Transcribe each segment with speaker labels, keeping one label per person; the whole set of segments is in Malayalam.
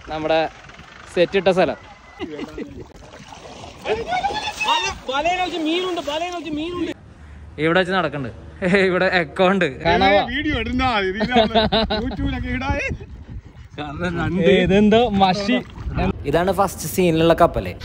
Speaker 1: നമ്മുടെ സെറ്റ് ഇട്ട സ്ഥലം ഇവിടെ വെച്ച് നടക്കുന്നുണ്ട് ഇവിടെ എക്കോ ഉണ്ട് കാണാവാ
Speaker 2: വീഡിയോ ഇടുന്ന യൂട്യൂബിലൊക്കെ ഇടാേ
Speaker 1: ഇതെന്തോ മഷി ഇതാണ് ഫസ്റ്റ് സീനിലുള്ള കപ്പല്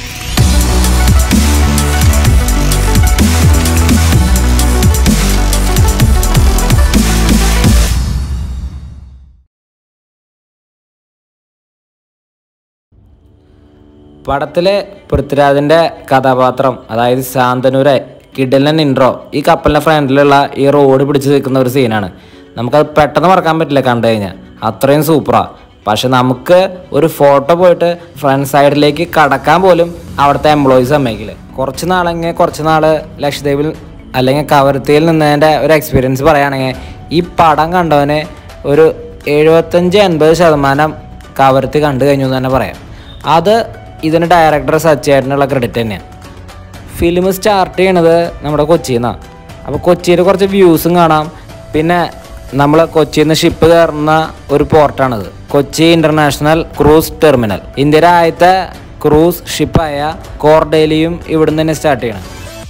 Speaker 1: പടത്തിലെ പൃഥ്വിരാജിന്റെ കഥാപാത്രം അതായത് ശാന്തനൂരെ കിഡലൻ ഇൻട്രോ ഈ കപ്പലിന്റെ ഫ്രണ്ടിലുള്ള ഈ റോഡ് പിടിച്ച് നിൽക്കുന്ന ഒരു സീനാണ് നമുക്കത് പെട്ടെന്ന് മറക്കാൻ പറ്റില്ല കണ്ടു കഴിഞ്ഞാൽ അത്രയും സൂപ്പറാ പക്ഷെ നമുക്ക് ഒരു ഫോട്ടോ പോയിട്ട് ഫ്രണ്ട് സൈഡിലേക്ക് കടക്കാൻ പോലും അവിടുത്തെ എംപ്ലോയീസ് സമ്മതിക്കില്ല കുറച്ച് നാളെങ്കിൽ കുറച്ച് നാൾ ലക്ഷദ്വീപിൽ അല്ലെങ്കിൽ കവരത്തിയിൽ നിന്നതിൻ്റെ ഒരു എക്സ്പീരിയൻസ് പറയുകയാണെങ്കിൽ ഈ പടം കണ്ടവന് ഒരു എഴുപത്തഞ്ച് എൺപത് ശതമാനം കവരത്തി കണ്ടു കഴിഞ്ഞു എന്ന് തന്നെ പറയാം അത് ഇതിന് ഡയറക്ടർ സച്ചേട്ടനുള്ള ക്രെഡിറ്റ് തന്നെയാണ് ഫിലിം സ്റ്റാർട്ട് ചെയ്യണത് നമ്മുടെ കൊച്ചിയിൽ നിന്നാണ് അപ്പോൾ കൊച്ചിയിൽ കുറച്ച് വ്യൂസും കാണാം പിന്നെ നമ്മൾ കൊച്ചിയിൽ നിന്ന് ഷിപ്പ് കയറുന്ന ഒരു പോർട്ടാണിത് കൊച്ചി ഇൻ്റർനാഷണൽ ക്രൂസ് ടെർമിനൽ ഇന്ത്യയിലെ ആദ്യത്തെ ക്രൂസ് ഷിപ്പായ കോർഡേലിയും ഇവിടുന്ന് തന്നെ സ്റ്റാർട്ട് ചെയ്യണം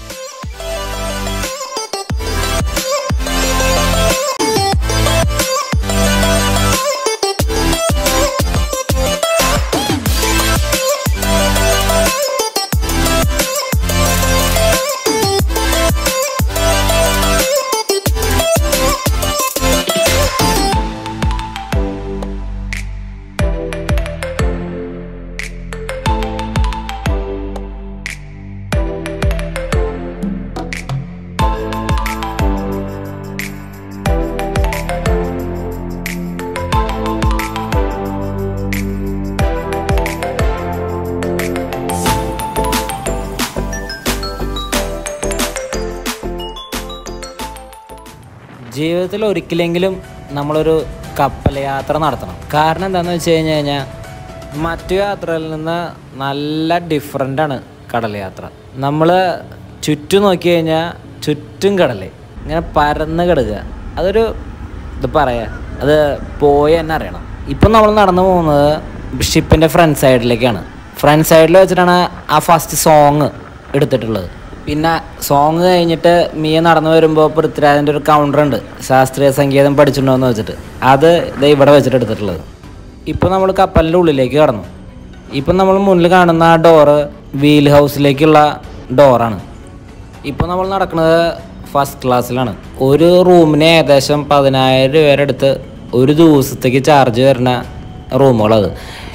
Speaker 1: ജീവിതത്തിൽ ഒരിക്കലെങ്കിലും നമ്മളൊരു കപ്പൽ യാത്ര നടത്തണം കാരണം എന്താണെന്ന് വെച്ച് കഴിഞ്ഞ് കഴിഞ്ഞാൽ മറ്റു യാത്രകളിൽ നിന്ന് നല്ല ഡിഫറെൻ്റാണ് കടൽ യാത്ര നമ്മൾ ചുറ്റും നോക്കി കഴിഞ്ഞാൽ ചുറ്റും കടൽ ഇങ്ങനെ പരന്ന് കിടക്കുക അതൊരു ഇത് പറയാ അത് പോയി തന്നെ അറിയണം ഇപ്പം നമ്മൾ നടന്നു പോകുന്നത് ഷിപ്പിൻ്റെ ഫ്രണ്ട് സൈഡിലേക്കാണ് ഫ്രണ്ട് സൈഡിൽ വെച്ചിട്ടാണ് ആ ഫസ്റ്റ് സോങ് എടുത്തിട്ടുള്ളത് പിന്നെ സോങ് കഴിഞ്ഞിട്ട് മിയ നടന്നു വരുമ്പോൾ പൃഥ്വിരാജിൻ്റെ ഒരു കൗണ്ടർ ഉണ്ട് ശാസ്ത്രീയ സംഗീതം പഠിച്ചിട്ടുണ്ടോയെന്ന് വെച്ചിട്ട് അത് ഇത് ഇവിടെ വെച്ചിട്ട് എടുത്തിട്ടുള്ളത് ഇപ്പോൾ നമ്മൾ കപ്പലിൻ്റെ ഉള്ളിലേക്ക് കടന്നു ഇപ്പം നമ്മൾ മുന്നിൽ കാണുന്ന ആ ഡോറ് വീൽ ഹൗസിലേക്കുള്ള ഡോറാണ് ഇപ്പോൾ നമ്മൾ നടക്കുന്നത് ഫസ്റ്റ് ക്ലാസ്സിലാണ് ഒരു റൂമിന് ഏകദേശം പതിനായിരം രൂപയുടെ അടുത്ത് ഒരു ദിവസത്തേക്ക് ചാർജ് വരുന്ന റൂമുകളത്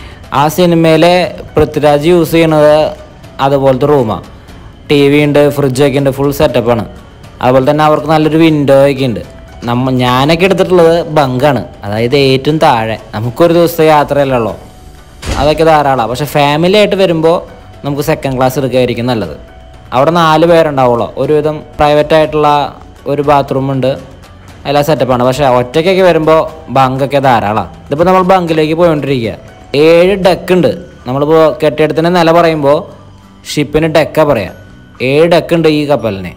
Speaker 1: ആ സിനിമയിലെ പൃഥ്വിരാജ് യൂസ് ചെയ്യണത് അതുപോലത്തെ റൂമാണ് ടി വി ഉണ്ട് ഫ്രിഡ്ജൊക്കെ ഉണ്ട് ഫുൾ സെറ്റപ്പാണ് അതുപോലെ തന്നെ അവർക്ക് നല്ലൊരു വിൻഡോ ഒക്കെ ഉണ്ട് നമ്മ ഞാനൊക്കെ എടുത്തിട്ടുള്ളത് ബങ്കാണ് അതായത് ഏറ്റവും താഴെ നമുക്കൊരു ദിവസത്തെ യാത്രയല്ലേ ഉള്ളൂ അതൊക്കെ ധാരാളമാണ് പക്ഷെ ഫാമിലി ആയിട്ട് വരുമ്പോൾ നമുക്ക് സെക്കൻഡ് ക്ലാസ് എടുക്കുകയായിരിക്കും നല്ലത് അവിടെ നാല് പേരുണ്ടാവുള്ളൂ ഒരുവിധം പ്രൈവറ്റ് ആയിട്ടുള്ള ഒരു ബാത്റൂം ഉണ്ട് എല്ലാ സെറ്റപ്പാണ് പക്ഷെ ഒറ്റയ്ക്കൊക്കെ വരുമ്പോൾ ബങ്കൊക്കെ ധാരാളമാണ് ഇതിപ്പോൾ നമ്മൾ ബങ്കിലേക്ക് പോയിക്കൊണ്ടിരിക്കുക ഏഴ് ഡെക്ക് ഉണ്ട് നമ്മളിപ്പോൾ കെട്ടിടത്തിൻ്റെ നില പറയുമ്പോൾ ഷിപ്പിന് ഡെക്കാ പറയാം ഏഴ് ഡെക്ക് ഉണ്ട് ഈ കപ്പലിന്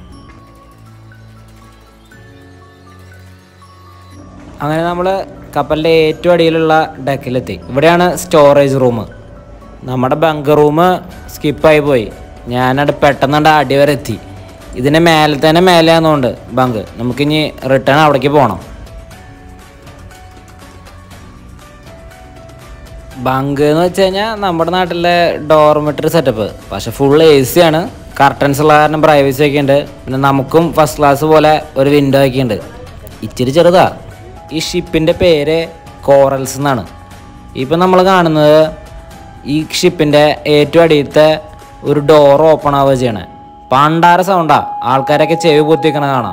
Speaker 1: അങ്ങനെ നമ്മൾ കപ്പലിൻ്റെ ഏറ്റവും അടിയിലുള്ള ഡെക്കിലെത്തി ഇവിടെയാണ് സ്റ്റോറേജ് റൂം നമ്മുടെ ബങ്കർ റൂം സ്കിപ്പായി പോയി ഞാനവിടെ പെട്ടെന്ന് അടി വരെ എത്തി ഇതിൻ്റെ മേലെ തന്നെ മേലെയാണെന്നുകൊണ്ട് ബങ്ക് നമുക്കിനി റിട്ടേൺ അവിടേക്ക് പോകണം ബങ്ക് എന്ന് വെച്ച് കഴിഞ്ഞാൽ നമ്മുടെ നാട്ടിലെ ഡോർമെറ്ററി സെറ്റപ്പ് പക്ഷെ ഫുൾ എ സി ആണ് കർട്ടൻസ് ഉള്ള കാരണം പ്രൈവസി ഒക്കെ ഉണ്ട് പിന്നെ നമുക്കും ഫസ്റ്റ് ക്ലാസ് പോലെ ഒരു വിൻഡോ ഒക്കെ ഉണ്ട് ഇച്ചിരി ചെറുതാ ഈ ഷിപ്പിൻ്റെ പേര് കോറൽസ് എന്നാണ് ഇപ്പം നമ്മൾ കാണുന്നത് ഈ ഷിപ്പിൻ്റെ ഏറ്റവും അടിയത്തെ ഒരു ഡോർ ഓപ്പൺ ആവുക ചെയ്യണേ പണ്ടാര സൗണ്ടാ ആൾക്കാരൊക്കെ ചെവി പൊത്തിക്കണ കാണാം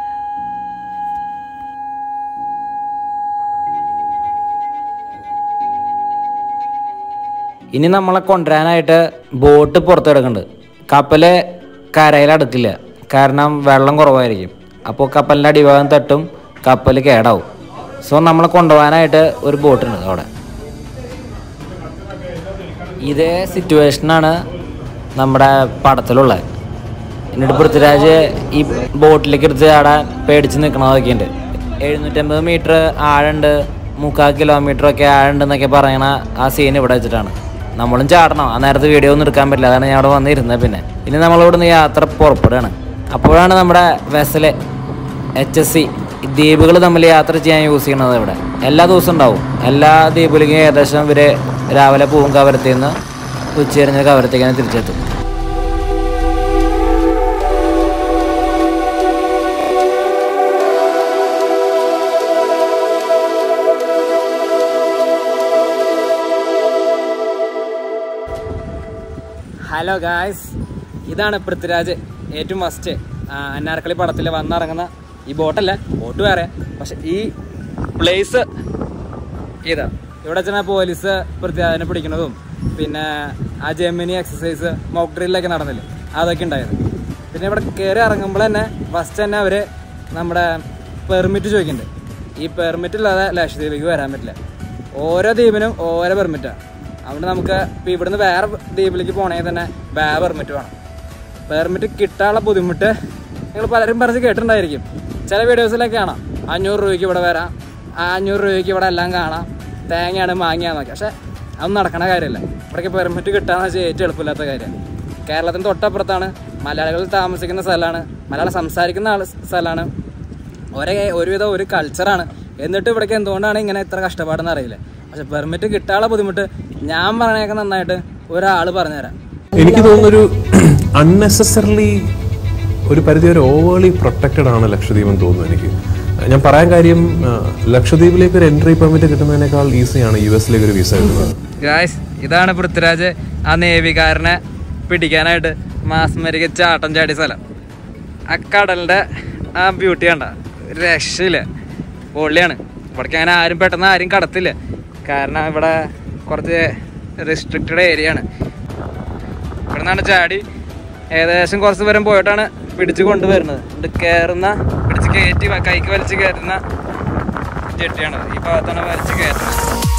Speaker 1: ഇനി നമ്മളെ കൊണ്ടുവരാനായിട്ട് ബോട്ട് പുറത്ത് കിടക്കുന്നുണ്ട് കപ്പല് കരയിൽ അടുക്കില്ല കാരണം വെള്ളം കുറവായിരിക്കും അപ്പോൾ കപ്പലിൻ്റെ അടിഭാഗം തട്ടും കപ്പൽ കേടാവും സോ നമ്മളെ കൊണ്ടുപോകാനായിട്ട് ഒരു ബോട്ടുണ്ട് അവിടെ ഇതേ സിറ്റുവേഷനാണ് നമ്മുടെ പടത്തിലുള്ളത് എന്നിട്ട് പൃഥ്വിരാജ് ഈ ബോട്ടിലേക്ക് എടുത്ത് ചാടാൻ പേടിച്ച് നിൽക്കണതൊക്കെ ഉണ്ട് എഴുന്നൂറ്റമ്പത് മീറ്റർ ആഴമുണ്ട് മുക്കാൽ കിലോമീറ്റർ ഒക്കെ ആഴുണ്ടെന്നൊക്കെ പറയണ ആ സീൻ ഇവിടെ വെച്ചിട്ടാണ് നമ്മളും ചാടണം ആ നേരത്തെ വീഡിയോ ഒന്നും എടുക്കാൻ പറ്റില്ല അതാണ് ഞാൻ അവിടെ വന്നിരുന്നത് പിന്നെ ഇനി നമ്മളിവിടെ നിന്ന് യാത്ര പുറപ്പെടുകയാണ് അപ്പോഴാണ് നമ്മുടെ വെസല് എച്ച് എസ് സി ദ്വീപുകൾ തമ്മിൽ യാത്ര ചെയ്യാൻ യൂസ് ചെയ്യണത് ഇവിടെ എല്ലാ ദിവസവും ഉണ്ടാവും എല്ലാ ദ്വീപിലേക്കും ഏകദേശം ഇവർ രാവിലെ പോവും കവരത്തിൽ നിന്ന് ഉച്ചരിഞ്ഞ് കവരത്തേക്ക് തന്നെ തിരിച്ചെത്തും ഹലോ ഗായ്സ് ഇതാണ് പൃഥ്വിരാജ് ഏറ്റവും ഫസ്റ്റ് അന്നാർക്കളി പടത്തിൽ വന്നിറങ്ങുന്ന ഈ ബോട്ടല്ല ബോട്ട് വേറെ പക്ഷെ ഈ പ്ലേസ് ഇതാ ഇവിടെ വെച്ചാൽ പോലീസ് പൃഥ്വിരാജിനെ പിടിക്കുന്നതും പിന്നെ ആ ജെമിനി എക്സസൈസ് മോക്ക് ഡ്രില്ലൊക്കെ നടന്നില്ലേ അതൊക്കെ ഉണ്ടായത് പിന്നെ ഇവിടെ കയറി ഇറങ്ങുമ്പോൾ തന്നെ ഫസ്റ്റ് തന്നെ അവർ നമ്മുടെ പെർമിറ്റ് ചോദിക്കുന്നുണ്ട് ഈ പെർമിറ്റ് ഇല്ലാതെ ലക്ഷദ്വീപിലേക്ക് വരാൻ പറ്റില്ല ഓരോ ദ്വീപിനും ഓരോ പെർമിറ്റാണ് അതുകൊണ്ട് നമുക്ക് ഇപ്പം ഇവിടുന്ന് വേറെ ദ്വീപിലേക്ക് പോകണമെങ്കിൽ തന്നെ വേറെ പെർമിറ്റ് വേണം പെർമിറ്റ് കിട്ടാനുള്ള ബുദ്ധിമുട്ട് നിങ്ങൾ പലരും പറഞ്ഞ് കേട്ടിട്ടുണ്ടായിരിക്കും ചില വീഡിയോസിലൊക്കെ കാണാം അഞ്ഞൂറ് രൂപയ്ക്ക് ഇവിടെ വരാം ആ അഞ്ഞൂറ് രൂപയ്ക്ക് ഇവിടെ എല്ലാം കാണാം തേങ്ങയാണ് മാങ്ങയാന്നൊക്കെ പക്ഷെ അതൊന്നും നടക്കണ കാര്യമല്ല ഇവിടേക്ക് പെർമിറ്റ് കിട്ടാന്ന് വെച്ചാൽ ഏറ്റവും എളുപ്പമില്ലാത്ത കാര്യമാണ് കേരളത്തിൻ്റെ തൊട്ടപ്പുറത്താണ് മലയാളികൾ താമസിക്കുന്ന സ്ഥലമാണ് മലയാളം സംസാരിക്കുന്ന ആൾ സ്ഥലമാണ് ഒരേ ഒരുവിധം ഒരു കൾച്ചറാണ് എന്നിട്ട് ഇവിടേക്ക് എന്തുകൊണ്ടാണ് ഇങ്ങനെ ഇത്ര കഷ്ടപ്പാടെന്ന് അറിയില്ല പക്ഷെ പെർമിറ്റ് കിട്ടാനുള്ള ബുദ്ധിമുട്ട് ഞാൻ പറഞ്ഞേക്കെ നന്നായിട്ട് ഒരാൾ പറഞ്ഞുതരാം
Speaker 3: എനിക്ക് തോന്നുന്നൊരു അൺനെസസറിലി ഒരു പരിധി വരെ ഓവർലി പ്രൊട്ടക്റ്റഡ് ആണ് ലക്ഷദ്വീപ് എന്ന് തോന്നുന്നു എനിക്ക് ഞാൻ പറയാൻ കാര്യം ആ, ലക്ഷദ്വീപിലേക്ക് ഒരു എൻട്രി പെർമിറ്റ് കിട്ടുന്നതിനേക്കാൾ ഈസിയാണ് യു എസിലേക്ക് ഒരു വിസ കിട്ടുന്നത്
Speaker 1: ഗായ്സ് ഇതാണ് പൃഥ്വിരാജ് ആ നേവികാരനെ പിടിക്കാനായിട്ട് മാസ്മരിക ചാട്ടം ചാടിയ സ്ഥലം ആ കടലിൻ്റെ ആ ബ്യൂട്ടി കണ്ട ഒരു രക്ഷയില്ല പൊള്ളിയാണ് ഇവിടേക്ക് അങ്ങനെ ആരും പെട്ടെന്ന് ആരും കടത്തില്ല കാരണം ഇവിടെ കുറച്ച് റെസ്ട്രിക്റ്റഡ് ഏരിയ ആണ് ഇവിടെ നിന്നാണ് ചാടി ഏകദേശം കുറച്ച് പേരും പോയിട്ടാണ് പിടിച്ച് കൊണ്ടുവരുന്നത് ഇത് കയറുന്ന പിടിച്ച് കയറ്റി വ- കൈക്ക് വലിച്ച് കയറ്റുന്ന ജെട്ടിയാണ് ഈ ഭാഗത്താണ് വലിച്ച് കയറ്റുന്നത്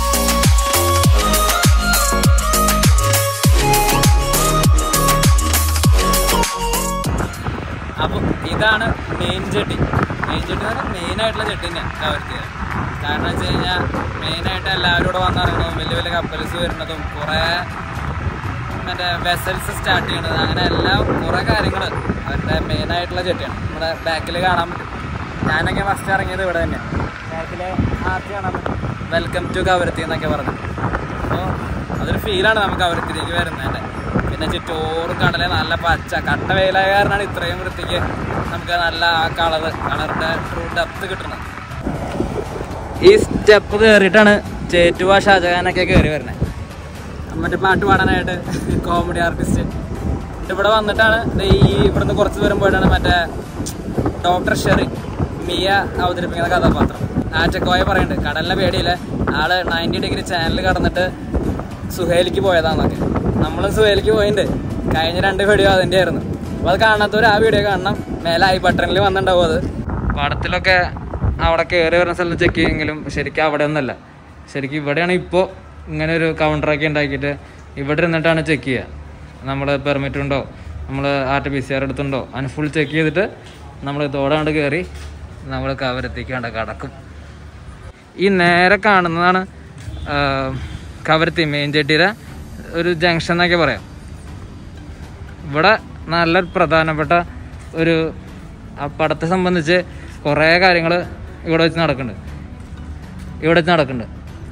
Speaker 1: അപ്പോൾ ഇതാണ് മെയിൻ ജെട്ടി മെയിൻ ജെട്ടി എന്ന് പറഞ്ഞാൽ മെയിൻ ആയിട്ടുള്ള ജെട്ടി തന്നെയാണ് കവർത്തിയ കാരണം വെച്ച് കഴിഞ്ഞാൽ മെയിനായിട്ട് എല്ലാവരും കൂടെ വന്നിറങ്ങുന്നതും വലിയ വലിയ കപ്പൽസ് വരുന്നതും കുറേ മറ്റേ വെസൽസ് സ്റ്റാർട്ട് ചെയ്യണത് അങ്ങനെ എല്ലാം കുറേ കാര്യങ്ങൾ അവരുടെ മെയിനായിട്ടുള്ള ജെട്ടിയാണ് നമ്മുടെ ബാക്കിൽ കാണാൻ പറ്റും ഞാനൊക്കെ ഫസ്റ്റ് ഇറങ്ങിയത് ഇവിടെ തന്നെ ബാക്കിൽ ആർച്ച് കാണാൻ പറ്റും വെൽക്കം ടു കവരത്തി എന്നൊക്കെ പറഞ്ഞു അപ്പോൾ അതൊരു ഫീലാണ് നമുക്ക് കവരത്തിലേക്ക് വരുന്നതിൻ്റെ പിന്നെ ചുറ്റോറും കടലെ നല്ല പച്ച കട്ട വെയിലായ കാരണമാണ് ഇത്രയും വൃത്തിക്ക് നമുക്ക് നല്ല ആ കളറ് കളറിൻ്റെ ട്രൂ ഡെപ്ത് കിട്ടുന്നത് ഈ സ്റ്റെപ്പ് കയറിയിട്ടാണ് ചേറ്റുവ ഷാജഹാനൊക്കെ കയറി വരുന്നത് മറ്റേ പാട്ട് പാടാനായിട്ട് കോമഡി ആർട്ടിസ്റ്റ് എന്നിട്ട് ഇവിടെ വന്നിട്ടാണ് ദേ ഈ ഇവിടുന്ന് കുറച്ച് ദൂരം പോയിട്ടാണ് മറ്റേ ഡോക്ടർ ഷെറി മിയ അവതരിപ്പിക്കുന്ന കഥാപാത്രം ആറ്റക്കോയ പറയുന്നുണ്ട് കടലിനെ പേടിയില്ല ആള് നയൻറ്റി ഡിഗ്രി ചാനൽ കടന്നിട്ട് സുഹേലിക്ക് പോയതാന്നൊക്കെ നമ്മളും സുഹേലിക്ക് പോയിട്ടുണ്ട് കഴിഞ്ഞ രണ്ട് വീഡിയോ അതിൻ്റെ ആയിരുന്നു അപ്പോൾ അത് കാണാത്തവർ ആ വീഡിയോ കാണണം മേലെ ഐ ബട്ടണിൽ വന്നിട്ടുണ്ടാവും അത് പടത്തിലൊക്കെ അവിടെ കയറി വരുന്ന സ്ഥലം ചെക്ക് ചെയ്യുമെങ്കിലും ശരിക്കും അവിടെ ഒന്നല്ല ശരിക്കും ഇവിടെയാണ് ഇപ്പോൾ ഇങ്ങനെ ഒരു കൗണ്ടറൊക്കെ ഉണ്ടാക്കിയിട്ട് ഇവിടെ ഇരുന്നിട്ടാണ് ചെക്ക് ചെയ്യുക നമ്മൾ പെർമിറ്റ് ഉണ്ടോ നമ്മൾ R T P C R എടുത്തുണ്ടോ അതിന് ഫുൾ ചെക്ക് ചെയ്തിട്ട് നമ്മൾ ഇതോടാണ്ട് കയറി നമ്മൾ കവരത്തേക്കാണ്ട് കടക്കും ഈ നേരെ കാണുന്നതാണ് ആ, കവരത്തി മെയിൻ ചെട്ടിയുടെ ഒരു ജംഗ്ഷൻ എന്നൊക്കെ പറയാം ഇവിടെ നല്ല പ്രധാനപ്പെട്ട ഒരു ആ പടത്തെ സംബന്ധിച്ച് കുറേ കാര്യങ്ങൾ ഇവിടെ വെച്ച് നടക്കുന്നുണ്ട് ഇവിടെ വെച്ച് നടക്കുന്നുണ്ട്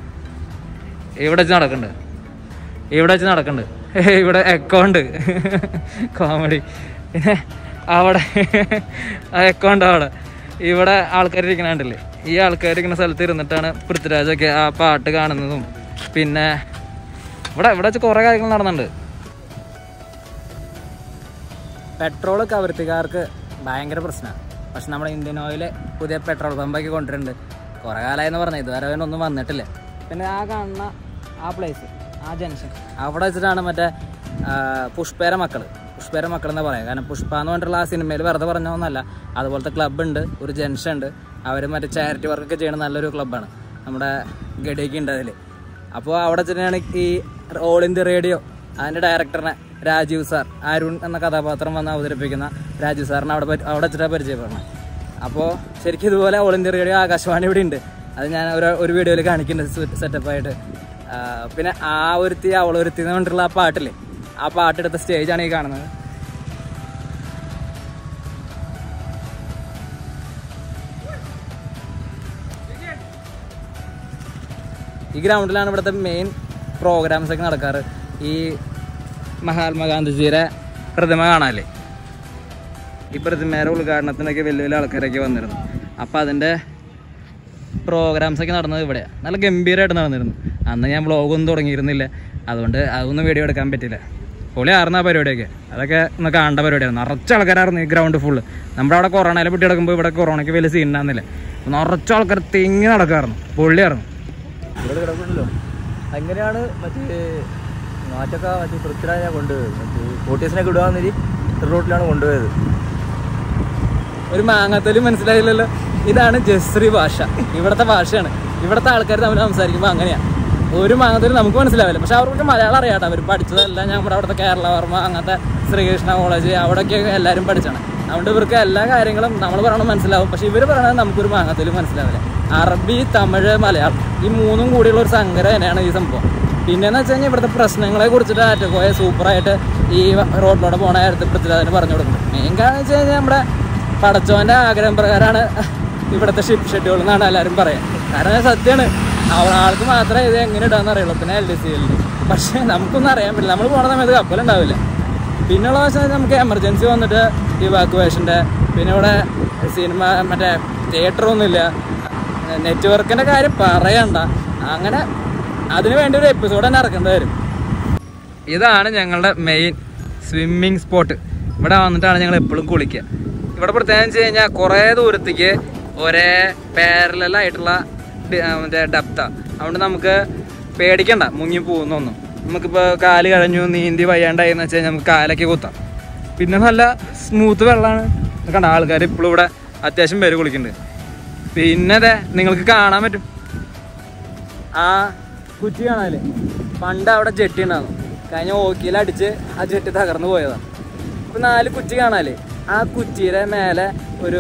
Speaker 1: ഇവിടെ വെച്ച് നടക്കുന്നുണ്ട് ഇവിടെ വെച്ച് നടക്കുന്നുണ്ട് ഇവിടെ എക്കോ ഉണ്ട് കോമഡി പിന്നെ അവിടെ ആ എക്കോ ഉണ്ട് അവിടെ ഇവിടെ ആൾക്കാർ ഇരിക്കണ കണ്ടില്ലേ ഈ ആൾക്കാർ ഇരിക്കുന്ന സ്ഥലത്ത് ഇരുന്നിട്ടാണ് പൃഥ്വിരാജൊക്കെ ആ പാട്ട് കാണുന്നതും പിന്നെ ഇവിടെ ഇവിടെ വെച്ച് കുറേ കാര്യങ്ങൾ നടന്നുണ്ട് പെട്രോൾ കവർത്തിക്കാർക്ക് ഭയങ്കര പ്രശ്നമാണ് പക്ഷെ നമ്മുടെ ഇന്ത്യൻ ഓയിൽ പുതിയ പെട്രോൾ പമ്പാക്കി കൊണ്ടുവരുന്നുണ്ട് കുറേ കാലമായെന്ന് പറഞ്ഞത് ഇതുവരെ ഒന്നും വന്നിട്ടില്ല പിന്നെ ആ കാണുന്ന ആ പ്ലേസ് ആ ജംഗ്ഷൻ അവിടെ വെച്ചിട്ടാണ് മറ്റേ ആ, പുഷ്പേര മക്കൾ പുഷ്പേര മക്കൾ എന്ന് പറയാം കാരണം പുഷ്പ എന്ന് പറഞ്ഞിട്ടുള്ള ആ സിനിമയിൽ വെറുതെ പറഞ്ഞൊന്നല്ല അതുപോലത്തെ ക്ലബ്ബ് ഉണ്ട് ഒരു ജംഗ്ഷൻ ഉണ്ട് അവർ മറ്റേ ചാരിറ്റി വർക്കൊക്കെ ചെയ്യുന്ന നല്ലൊരു ക്ലബ്ബാണ് നമ്മുടെ ഗഡിയൊക്കെ ഉണ്ട് അതിൽ അപ്പോൾ അവിടെ വെച്ചിട്ടാണ് ഈ ഓൾ ഇന്ത്യ റേഡിയോ അതിൻ്റെ ഡയറക്ടറിനെ രാജീവ് സാർ അരുൺ എന്ന കഥാപാത്രം വന്ന് അവതരിപ്പിക്കുന്ന രാജീവ് സാറിനെ അവിടെ പരി- അവിടെ വെച്ചിട്ടാണ് പരിചയപ്പെടുന്നത് അപ്പോൾ ശരിക്കും ഇതുപോലെ ഓൾ ഇന്ത്യ റേഡിയോ ആകാശവാണി ഇവിടെ ഉണ്ട്
Speaker 4: അത് ഞാൻ ഒരു ഒരു വീഡിയോയിൽ കാണിക്കുന്നുണ്ട് സെറ്റപ്പായിട്ട് പിന്നെ ആ ഒരുത്തി അവളൊരുത്തി എന്ന് പറഞ്ഞിട്ടുള്ള ആ പാട്ടില്ലേ ആ പാട്ടെടുത്ത സ്റ്റേജാണ് ഈ കാണുന്നത് ഈ ഗ്രൗണ്ടിലാണ് ഇവിടുത്തെ മെയിൻ പ്രോഗ്രാംസ് ഒക്കെ നടക്കാറ് ഈ മഹാത്മാഗാന്ധിജിയുടെ പ്രതിമ കാണാല്ലേ ഈ പ്രതിമയുടെ ഉദ്ഘാടനത്തിനൊക്കെ വലിയ വലിയ ആൾക്കാരൊക്കെ വന്നിരുന്നു അപ്പോൾ അതിൻ്റെ പ്രോഗ്രാംസ് ഒക്കെ നടന്നത് ഇവിടെയാണ് നല്ല ഗംഭീരമായിട്ട് നടന്നിരുന്നു അന്ന് ഞാൻ വ്ളോഗൊന്നും തുടങ്ങിയിരുന്നില്ല അതുകൊണ്ട് അതൊന്നും വീഡിയോ എടുക്കാൻ പറ്റില്ല പൊളി ആർന്ന ആ പരിപാടിയൊക്കെ അതൊക്കെ ഒന്ന് കാണേണ്ട പരിപാടിയാണ് നിറച്ച ആൾക്കാരായിരുന്നു ഈ ഗ്രൗണ്ട് ഫുള്ള് നമ്മുടെ അവിടെ കൊറോണയിലെ പെട്ടി കിടക്കുമ്പോൾ ഇവിടെ കൊറോണയ്ക്ക് വലിയ സീൻ ഉണ്ടാകുന്നില്ല നിറച്ച ആൾക്കാർ തിങ്ങി നടക്കാറുന്നു പൊള്ളിയായിരുന്നു
Speaker 5: ഇവിടെ കിടപ്പുണ്ടല്ലോ അങ്ങനെയാണ് മറ്റേ മാറ്റൊക്കെ മറ്റേ പൃഥ്വിരാജ കൊണ്ടുപോയത് മറ്റേ കോട്ടീസിനൊക്കെ ഇടുകാന്നൊരു റോട്ടിലാണ് കൊണ്ടുപോയത്
Speaker 4: ഒരു മാങ്ങാത്തലും മനസ്സിലായില്ലല്ലോ ഇതാണ് ജസ്രി ഭാഷ ഇവിടുത്തെ ഭാഷയാണ് ഇവിടുത്തെ ആൾക്കാർ തമ്മിൽ സംസാരിക്കുമ്പോൾ അങ്ങനെയാണ് ഒരു മാങ്ങാത്തലും നമുക്ക് മനസ്സിലാവില്ല പക്ഷെ അവർക്ക് മലയാളം അറിയാട്ടോ അവർ പഠിച്ചതെല്ലാം ഞങ്ങളുടെ അവിടുത്തെ കേരളവർമ്മ അങ്ങനത്തെ ശ്രീകൃഷ്ണ കോളേജ് അവിടെയൊക്കെ എല്ലാവരും പഠിച്ചാണ് അതുകൊണ്ട് ഇവർക്ക് എല്ലാ കാര്യങ്ങളും നമ്മൾ പറയണത് മനസ്സിലാവും പക്ഷെ ഇവർ പറയണത് നമുക്കൊരു മാങ്ങാത്തലും മനസ്സിലാവില്ല അറബി തമിഴ് മലയാളം ഈ മൂന്നും കൂടിയുള്ള ഒരു സങ്കരം തന്നെയാണ് ഈ സംഭവം പിന്നെന്ന് വെച്ച് കഴിഞ്ഞാൽ ഇവിടുത്തെ പ്രശ്നങ്ങളെ കുറിച്ചിട്ട് ആറ്റക്കോയ സൂപ്പറായിട്ട് ഈ റോഡിലൂടെ പോണ കാര്യത്തിൽ പൃഥ്വിരാജിന് പറഞ്ഞു കൊടുക്കുന്നത് മെയിൻ കാരണം വെച്ച് കഴിഞ്ഞാൽ നമ്മുടെ പടച്ചോന്റെ ആഗ്രഹം പ്രകാരമാണ് ഇവിടുത്തെ ഷിപ്പ് ഷെഡ്യൂൾ എന്നാണ് എല്ലാവരും പറയാം കാരണം സത്യമാണ് ആൾക്ക് മാത്രമേ ഇത് എങ്ങനെ ഇടാന്ന് അറിയുള്ളൂ പിന്നെ എൽ ഡി സി എല്ലിൽ പക്ഷേ നമുക്കൊന്നും അറിയാൻ പറ്റില്ല നമ്മൾ പോണ സമയത്ത് കപ്പലുണ്ടാവില്ല പിന്നെയുള്ള വെച്ചാൽ നമുക്ക് എമർജൻസി വന്നിട്ട് ഇവാക്കുവേഷൻ്റെ പിന്നെ ഇവിടെ സിനിമ മറ്റേ തിയേറ്ററൊന്നുമില്ല നെറ്റ്വർക്കിൻ്റെ കാര്യം പറയണ്ട അങ്ങനെ അതിന് വേണ്ടി ഒരു എപ്പിസോഡ് തന്നെ ഇറക്കേണ്ടി വരും ഇതാണ് ഞങ്ങളുടെ മെയിൻ സ്വിമ്മിങ് സ്പോട്ട് ഇവിടെ വന്നിട്ടാണ് ഞങ്ങൾ എപ്പോഴും കുളിക്കുക ഇവിടെ പ്രത്യേകം വെച്ച് കഴിഞ്ഞാൽ കുറേ ദൂരത്തേക്ക് ഒരേ പാരലായിട്ടുള്ള മറ്റേ ഡപ്ത അതുകൊണ്ട് നമുക്ക് പേടിക്കണ്ട മുങ്ങി പോകുന്നൊന്നും നമുക്കിപ്പോൾ കാല് കഴിഞ്ഞു നീന്തി വയ്യാണ്ടായി എന്ന് വെച്ച് കഴിഞ്ഞാൽ നമുക്ക് കാലൊക്കെ കുത്താം പിന്നെ നല്ല സ്മൂത്ത് വെള്ളമാണ് കണ്ട ആൾക്കാർ ഇപ്പോഴും ഇവിടെ അത്യാവശ്യം പേര് കുളിക്കുന്നുണ്ട് പിന്നെ അതെ നിങ്ങൾക്ക് കാണാൻ പറ്റും ആ കുറ്റി കാണാല്ലേ പണ്ട് അവിടെ ജെട്ടി ഉണ്ടായിരുന്നു കഴിഞ്ഞ ഓക്കിയിലടിച്ച് ആ ജെട്ടി തകർന്നു പോയതാണ് ഇപ്പൊ നാല് കുറ്റി കാണാല്ലേ ആ കുറ്റിയുടെ മേലെ ഒരു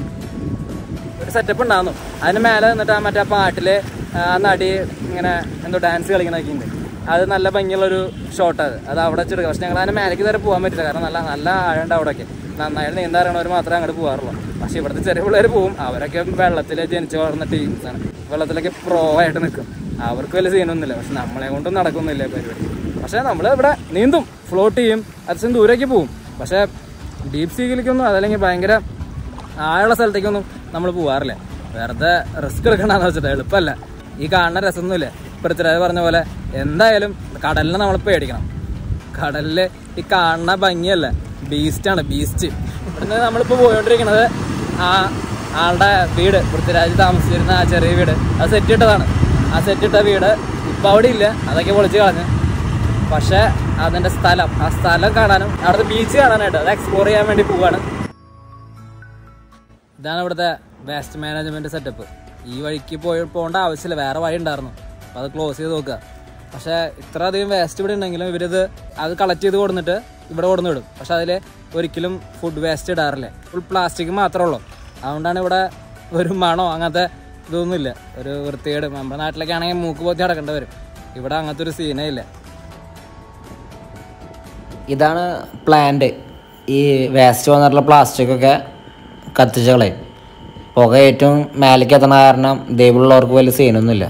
Speaker 4: ഒരു സെറ്റപ്പ് ഉണ്ടായിരുന്നു അതിന് മേലെ നിന്നിട്ട് ആ മറ്റേ ആ പാട്ടില് ആ നടി ഇങ്ങനെ എന്തോ ഡാൻസ് കളിക്കണൊക്കെ ഉണ്ട് അത് നല്ല ഭംഗിയുള്ളൊരു ഷോട്ട് അത് അത് അവിടെ വെച്ചെടുക്കുക പക്ഷെ ഞങ്ങൾ അതിന് മേലേക്ക് വരെ പോകാൻ പറ്റില്ല കാരണം നല്ല നല്ല ആഴമുണ്ട് അവിടെയൊക്കെ നന്നായിട്ട് നീന്താൻ അറിയണവർ മാത്രമേ അങ്ങോട്ട് പോകാറുള്ളൂ പക്ഷെ ഇവിടുത്തെ ചെറിയ പിള്ളേർ പോവും അവരൊക്കെ വെള്ളത്തിൽ ജനിച്ച് വളർന്ന ടീംസാണ് വെള്ളത്തിലൊക്കെ പ്രോ ആയിട്ട് നിൽക്കും അവർക്ക് വലിയ സീനൊന്നുമില്ല പക്ഷെ നമ്മളെ കൊണ്ടും നടക്കുന്നില്ല ഈ പരിപാടി പക്ഷെ നമ്മൾ ഇവിടെ നീന്തും ഫ്ലോട്ട് ചെയ്യും അത്യാവശ്യം ദൂരേക്ക് പോവും പക്ഷെ ഡീപ് സീക്കിലേക്കൊന്നും അതല്ലെങ്കിൽ ഭയങ്കര ആയുള്ള സ്ഥലത്തേക്കൊന്നും നമ്മൾ പോവാറില്ല വെറുതെ റിസ്ക് എടുക്കണമെന്ന് വെച്ചിട്ട് എളുപ്പമല്ല ഈ കാണുന്ന രസമൊന്നുമില്ല പൃഥ്വിരാജ് പറഞ്ഞ പോലെ എന്തായാലും കടലിനെ നമ്മൾ പേടിക്കണം കടലില് ഈ കാണുന്ന ഭംഗിയല്ല ബീസ്റ്റാണ് ബീസ്റ്റ് ഇവിടുന്ന് നമ്മളിപ്പോൾ പോയോണ്ടിരിക്കുന്നത് ആ ആളുടെ വീട് പൃഥ്വിരാജ് താമസിച്ചിരുന്ന ആ ചെറിയ വീട് അത് സെറ്റ് ഇട്ടതാണ് ആ സെറ്റ് ഇട്ട വീട് ഇപ്പം അവിടെ ഇല്ല അതൊക്കെ പൊളിച്ച് കളഞ്ഞ് പക്ഷേ അതിൻ്റെ സ്ഥലം ആ സ്ഥലം കാണാനും അവിടുത്തെ ബീച്ച് കാണാനായിട്ട് അത് എക്സ്പ്ലോർ ചെയ്യാൻ വേണ്ടി പോവാണ് ഇതാണ് ഇവിടുത്തെ വേസ്റ്റ് മാനേജ്മെന്റ് സെറ്റപ്പ് ഈ വഴിക്ക് പോയി പോകേണ്ട ആവശ്യമില്ല വേറെ വഴി ഉണ്ടായിരുന്നു അപ്പോൾ അത് ക്ലോസ് ചെയ്ത് നോക്കുക പക്ഷേ ഇത്ര അധികം വേസ്റ്റ് ഇവിടെ ഉണ്ടെങ്കിലും ഇവരിത് അത് കളക്ട് ചെയ്ത് കൊടുത്തിട്ട് ഇവിടെ കൊടുന്ന് വിടും പക്ഷെ അതിൽ ഒരിക്കലും ഫുഡ് വേസ്റ്റ് ഇടാറില്ല ഫുൾ പ്ലാസ്റ്റിക് മാത്രമേ ഉള്ളൂ അതുകൊണ്ടാണ് ഇവിടെ ഒരു മണോ അങ്ങനത്തെ ഇതൊന്നുമില്ല ഒരു വൃത്തികേട് നമ്മുടെ നാട്ടിലൊക്കെ ആണെങ്കിൽ മൂക്ക് പോത്തി നടക്കേണ്ടി വരും ഇവിടെ അങ്ങനത്തെ ഒരു സീനേ ഇല്ല
Speaker 1: ഇതാണ് പ്ലാന്റ് ഈ വേസ്റ്റ് വന്നിട്ടുള്ള പ്ലാസ്റ്റിക് ഒക്കെ കത്തിച്ച് കളയും പുക ഏറ്റവും മേലേക്ക് എത്തണ കാരണം ദൈവമുള്ളവർക്ക് വലിയ സീനൊന്നുമില്ല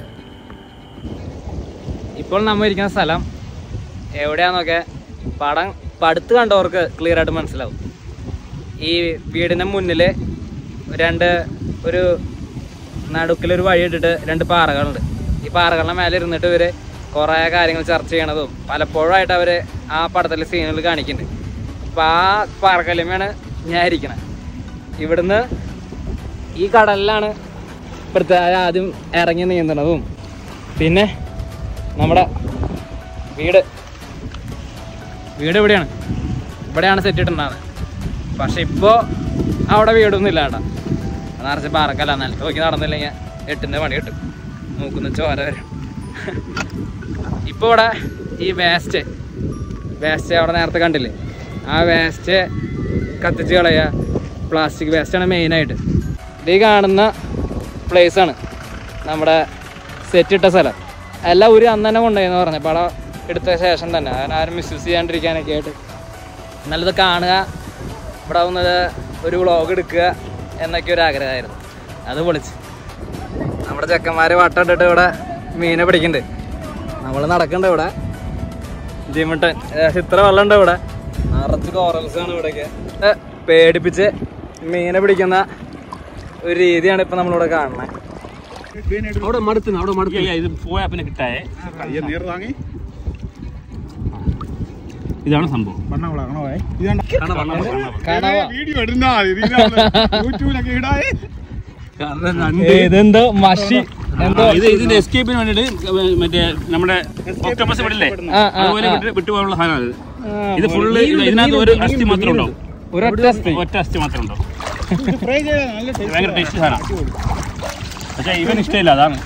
Speaker 4: ഇപ്പോൾ നമ്മൾ ഇരിക്കുന്ന സ്ഥലം എവിടെയാന്നൊക്കെ പടം പടുത്ത് കണ്ടവർക്ക് ക്ലിയർ ആയിട്ട് മനസ്സിലാവും ഈ വീടിന് മുന്നിൽ രണ്ട് ഒരു നടുക്കിലൊരു വഴി ഇട്ടിട്ട് രണ്ട് പാറകളുണ്ട് ഈ പാറകളുടെ മേലെ ഇരുന്നിട്ട് ഇവർ കുറേ കാര്യങ്ങൾ ചർച്ച ചെയ്യണതും പലപ്പോഴായിട്ട് അവർ ആ പടത്തിൽ സീനുകൾ കാണിക്കുന്നുണ്ട് അപ്പോൾ ആ പാറക്കല്ലുമയാണ് ഞാൻ ഇരിക്കണത് ഇവിടുന്ന് ഈ കടലിലാണ് പ്രത്യേക ആദ്യം ഇറങ്ങി നീന്തണതും പിന്നെ നമ്മുടെ വീട് വീട് ഇവിടെയാണ് ഇവിടെയാണ് സെറ്റ് ഇട്ടിട്ടുണ്ടാകുന്നത് പക്ഷെ ഇപ്പോൾ അവിടെ വീടൊന്നും ഇല്ല കേട്ടോ നിറച്ച് പാറക്കല്ല നിലത്ത് നോക്കി നടന്നില്ലെങ്കിൽ എട്ടിൻ്റെ പണി കിട്ടും മൂക്കുന്ന ചോര വരും ഇപ്പോൾ ഇവിടെ ഈ വേസ്റ്റ് വേസ്റ്റ് അവിടെ നേരത്തെ കണ്ടില്ലേ ആ വേസ്റ്റ് കത്തിച്ച് കളയുക പ്ലാസ്റ്റിക് വേസ്റ്റാണ് മെയിനായിട്ട് ഇത് ഈ കാണുന്ന place ആണ് നമ്മുടെ സെറ്റ് ഇട്ട സ്ഥലം എല്ലാം ഒരു അന്ന് തന്നെ കൊണ്ടുപോയെന്ന് പറഞ്ഞു പടം എടുത്ത ശേഷം തന്നെ അതിന് ആരും മിസ്യൂസ് ചെയ്യാണ്ടിരിക്കാനൊക്കെ ആയിട്ട് നല്ലത് കാണുക ഇവിടെ വന്നത് ഒരു വ്ളോഗ് എടുക്കുക എന്നൊക്കെ ഒരു ആഗ്രഹമായിരുന്നു അത് പൊളിച്ച് നമ്മുടെ ചെക്കന്മാർ വട്ടം ഇട്ടിട്ട് ഇവിടെ മീനെ പിടിക്കുന്നുണ്ട് നമ്മൾ നടക്കണ്ട ഇവിടെ ജിമിട്ടൻ ഏകദേശം ഇത്ര വെള്ളമുണ്ട് ഇവിടെ നിറച്ച് കോറൽസ് ആണ് ഇവിടെയൊക്കെ ഏ, പേടിപ്പിച്ച് മീനെ പിടിക്കുന്ന ഒരു രീതിയാണ് ഇപ്പൊ നമ്മളിവിടെ കാണുന്നത്
Speaker 6: അവിടെ മടുത്തുന്നു അവിടെ മടുത്തു ഇത് പോയാൽ പിന്നെ കിട്ടായേ
Speaker 2: കയ്യെ നീർ താങ്ങി
Speaker 6: ഇതാണ് സംഭവം
Speaker 2: വണ്ണങ്ങളാണോ ഇതാണ്
Speaker 4: കാണാവോ
Speaker 2: വീഡിയോ ഇടുന്ന യൂട്യൂബിലൊക്കെ ഇടായേ
Speaker 4: ഇതെന്തോ മഷി എന്തോ
Speaker 6: ഇത് ഇതിന്റെ എസ്കേപ്പിന് വേണ്ടിട്ട് മറ്റേ നമ്മുടെ ഒക്ടോപ്പസ് വിടില്ലേ
Speaker 4: ആ, ആ,
Speaker 6: അതുപോലെ വിട്ട് വിട്ടുപോകാനുള്ള സാധനമാണ് ഇത് ഇത് ഫുള്ള് ഇതിനകത്ത് ഒരു അസ്ഥി മാത്രമേ ഉണ്ടാവും
Speaker 4: ഒരൊറ്റ സ്ത്രീ
Speaker 6: ഒറ്റ അസ്ഥി മാത്രമേ ഉണ്ടാവും
Speaker 2: ഫ്രൈ ചെയ്താൽ നല്ല
Speaker 6: ഇത് ഭയങ്കര ടേസ്റ്റ് സാധനമാണ് പക്ഷേ ഇവൻ ഇഷ്ടമില്ല അതാണ്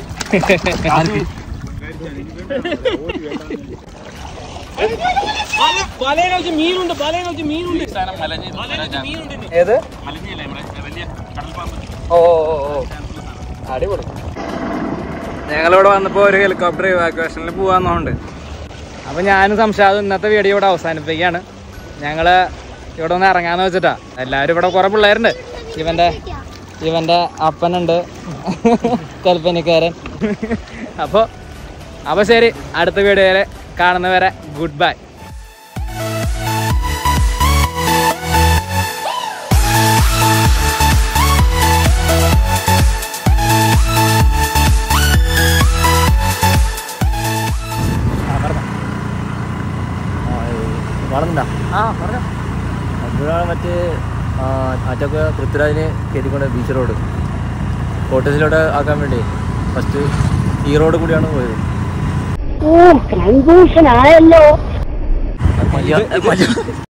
Speaker 6: മീനുണ്ട് പലയിനൊക്കെ മീനുണ്ട്
Speaker 4: ഏത്
Speaker 6: മലഞ്ഞില്ലേ നമ്മുടെ വലിയ കടൽപ്പാമ്പ്
Speaker 4: ഓ ഓ ഓ അടിപൊളി ഞങ്ങളിവിടെ വന്നപ്പോൾ ഒരു ഹെലികോപ്റ്റർ ഇവാക്വേഷനിൽ പോകാമെന്നുണ്ട് അപ്പോൾ ഞാനും സംശാദും ഇന്നത്തെ വീഡിയോ ഇവിടെ അവസാനിപ്പിക്കുകയാണ് ഞങ്ങൾ ഇവിടെ ഒന്ന് ഇറങ്ങാന്ന് വെച്ചിട്ടാ എല്ലാവരും ഇവിടെ കുറേ പിള്ളേരുണ്ട് ഇവൻ്റെ ഇവൻ്റെ അപ്പനുണ്ട് കൽപ്പനിക്കാരൻ അപ്പോൾ അപ്പോൾ ശരി അടുത്ത വീഡിയോയിൽ കാണുന്നവരെ ഗുഡ് ബൈ
Speaker 5: കാണുന്നുണ്ടാ
Speaker 4: ആ പറഞ്ഞോ
Speaker 5: അപ്പോഴാണ് മറ്റേ ആ, ആറ്റൊക്കെ പൃഥ്വിരാജിനെ കയറ്റിക്കൊണ്ട് ബീച്ച് റോഡ് കോട്ടേജിലോട്ട് ആക്കാൻ വേണ്ടി ഫസ്റ്റ് ഈ റോഡ് കൂടിയാണ് പോയത്
Speaker 7: ഓ കൺഫ്യൂഷൻ ആയല്ലോ
Speaker 5: മര്യാദ